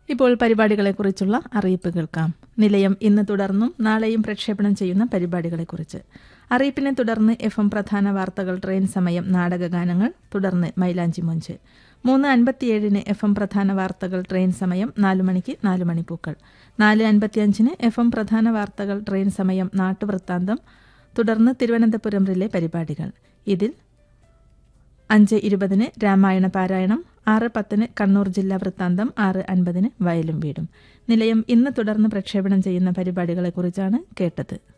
ഇപ്പോൾ പരിപാടികളെക്കുറിച്ചുള്ള അറിയിപ്പ് കേൾക്കാം നിലയം ഇന്ന് തുടർന്നും നാളെയും പ്രക്ഷേപണം ചെയ്യുന്ന പരിപാടികളെക്കുറിച്ച് അറിയിപ്പിനെ തുടർന്ന് എഫ് എം പ്രധാന വാർത്തകൾ ട്രെയിൻ സമയം നാടകഗാനങ്ങൾ തുടർന്ന് മൈലാഞ്ചി മൊഞ്ച് മൂന്ന് അൻപത്തിയേഴിന് എഫ് എം പ്രധാന വാർത്തകൾ ട്രെയിൻ സമയം നാലു മണിക്ക് നാല് മണിപ്പൂക്കൾ നാല് അൻപത്തിയഞ്ചിന് എഫ് എം പ്രധാന വാർത്തകൾ ട്രെയിൻ സമയം നാട്ടുവൃത്താന്തം തുടർന്ന് തിരുവനന്തപുരം റിലെ പരിപാടികൾ ഇതിൽ അഞ്ച് ഇരുപതിന് രാമായണ പാരായണം ആറ് പത്തിന് കണ്ണൂർ ജില്ലാ വൃത്താന്തം ആറ് അൻപതിന് വയലും വീടും നിലയം ഇന്ന് തുടർന്ന് പ്രക്ഷേപണം ചെയ്യുന്ന പരിപാടികളെക്കുറിച്ചാണ് കേട്ടത്